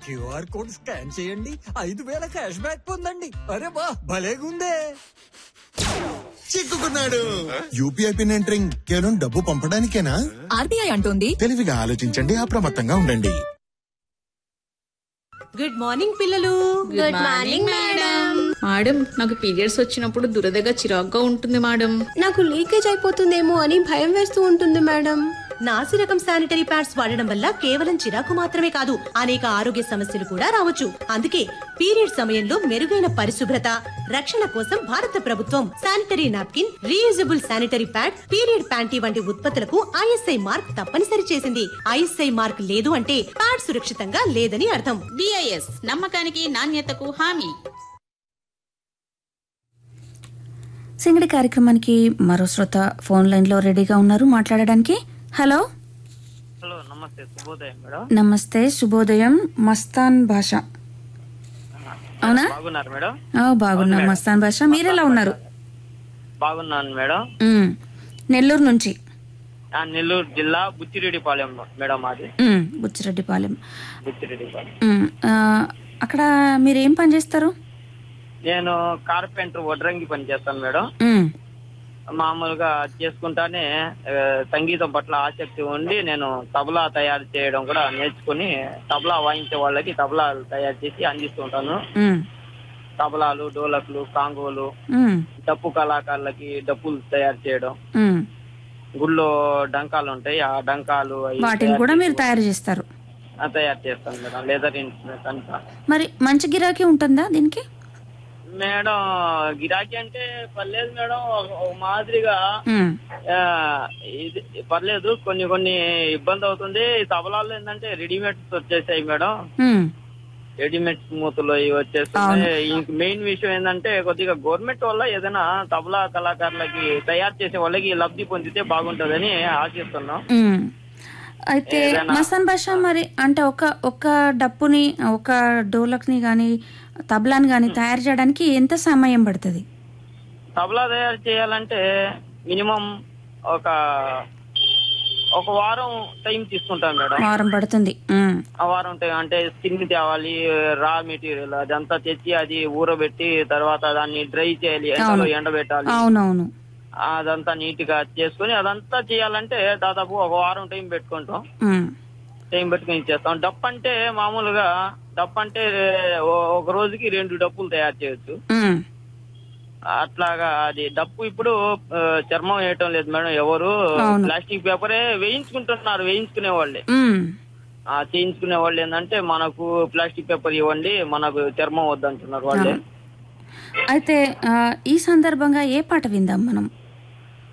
QR code scan చేయండి ఐదు వేల క్యాష్ బ్యాక్ పొందండి అరే వా భలేగుందే చిక్కుకున్నాడు యూపీఐ పిన్ ఎంటరింగ్ కేవలం డబ్బు పంపడానికేనా ఆర్బీఐ అంటోంది తెలివిగా ఆలోచించండి అప్రమత్తంగా ఉండండి గుడ్ మార్నింగ్ పిల్లలు గుడ్ మార్నింగ్ మేడం మేడం నాకు పీరియడ్స్ వచ్చినప్పుడు దురదగా చిరాగ్గా ఉంటుంది మేడం నాకు లీకేజ్ అయిపోతుందేమో అని భయం వేస్తూ ఉంటుంది మేడం నాసి రకం శానిటరీ ప్యాడ్స్ వాడడం వల్ల కేవలం చిరాకు మాత్రమే కాదు అనేక ఆరోగ్య సమస్యలు కూడా రావచ్చు అందుకే పీరియడ్ సమయంలో మెరుగైన పరిశుభ్రత రక్షణ కోసం భారత ప్రభుత్వం sanitary napkin reusable sanitary pad period panty వంటి ఉత్పత్తులకు ఐఎస్ఐ మార్క్ తప్పనిసరి చేసింది ఐఎస్ఐ మార్క్ లేదు అంటే ప్యాడ్ సురక్షితంగా లేదని అర్థం బిఐఎస్ నమ్మకానికి నాణ్యతకు హామీ సింగడి కార్యక్రమానికి మరో శ్రోత ఫోన్ లైన్ లో రెడీగా ఉన్నారు మాట్లాడడానికి హలో హలో నమస్తే శుభోదయం మేడం నమస్తే శుభోదయం మస్తాన్ భాష అవునా బాగున్నారు మేడం ఆ, బాగున్నాం మస్తాన్ భాష మీరెలా ఉన్నారు బాగున్నాను మేడం ఉమ్, నెల్లూరు నుంచి ఆ, నెల్లూరు జిల్లా బుచ్చిరెడ్డిపాలెం మేడం మాది ఉమ్, బుచ్చిరెడ్డిపాలెం బుచ్చిరెడ్డిపాలెం ఉమ్, ఆ, అక్కడ మీరు ఏం పని చేస్తారు నేను కార్పెంటర్ వడ్రంగి పని చేస్తాను మేడం ఉమ్, మామూలుగా చేసుకుంటానే ఆ, సంగీతం పట్ల ఆసక్తి ఉండి నేను తబలా తయారు చేయడం కూడా నేర్చుకుని తబలా వాయించే వాళ్ళకి తబలాలు తయారు చేసి అందిస్తుంటాను ఉమ్, తబలాలు డోలకులు కాంగోలు ఉమ్, డప్పు కళాకారులకి డప్పులు తయారు చేయడం ఉమ్. గుళ్ళో డంకాలు ఉంటాయి ఆ డంకాలు అవి వాటిని తయారు కూడా మీరు చేసి- తయారు చేస్తారు ఆ, తయారు చేస్తాను మేడం లెదర్ ఇన్స్ట్రుమెంట్ అంతా మరి మంచి గిరాకీ ఉంటుందా దీనికి మేడం గిరాకీ అంటే పర్లేదు మేడం ఒక- ఒక మాదిరిగా ఉమ్, ఆ, ఇది పర్లేదు కొన్ని కొన్ని ఇబ్బంది అవుతుంది ఈ తబలాల్లో ఏంటంటే రెడీమేడ్స్ వచ్చేసాయి మేడం ఉమ్, రెడీమేడ్ స్మూత్లు ఇవి వచ్చేస్తున్నాయి ఇంక మెయిన్ విషయం ఏంటంటే కొద్దిగా గవర్నమెంట్ వల్ల ఏదైనా తబలా కళాకారులకి తయారు చేసే వాళ్ళకి లబ్ధి పొందితే బాగుంటుందని ఆశిస్తున్నాం ఉమ్. అయితే ఏదైనా- మసాన్ భాష మరి అంటే ఒక ఒక డప్పుని ఒక డోలక్ని కానీ తబలాని కానీ తయారు చేయడానికి ఎంత సమయం పడుతుంది తబలా తయారు చేయాలంటే మినిమం ఒక ఒక వారం టైం తీసుకుంటాం మేడం వారం పడుతుంది ఉమ్, ఆ వారం టైం అంటే స్కిన్ తేవాలి రా మెటీరియల్ అదంతా తెచ్చి అది ఊరబెట్టి తర్వాత దాన్ని డ్రై చేయాలి ఎండలో ఎండబెట్టాలి అవునవును అదంతా నీట్ గా చేసుకుని అదంతా చేయాలంటే దాదాపు ఒక వారం టైం పెట్టుకుంటాం ఉమ్, టైం పెట్టుకుని ఇచ్చేస్తాం డప్ అంటే మామూలుగా డప్ అంటే ఓ- ఒక రోజుకి రెండు డప్పులు తయారు చేయొచ్చు ఉమ్, అట్లాగా అది డప్పు ఇప్పుడు ఆ, చర్మం వేయటం లేదు మేడం ఎవరు అవును. ప్లాస్టిక్ పేపరే వేయించుకుంటున్నారు వేయించుకునే వాళ్ళే ఉమ్. ఆ చేయించుకునే వాళ్ళు ఏంటంటే మనకు ప్లాస్టిక్ పేపర్ ఇవ్వండి మనకు చర్మం వద్దంటున్నారు వాళ్ళే అయితే ఆ, ఈ సందర్భంగా ఏ పాట విందాం మనం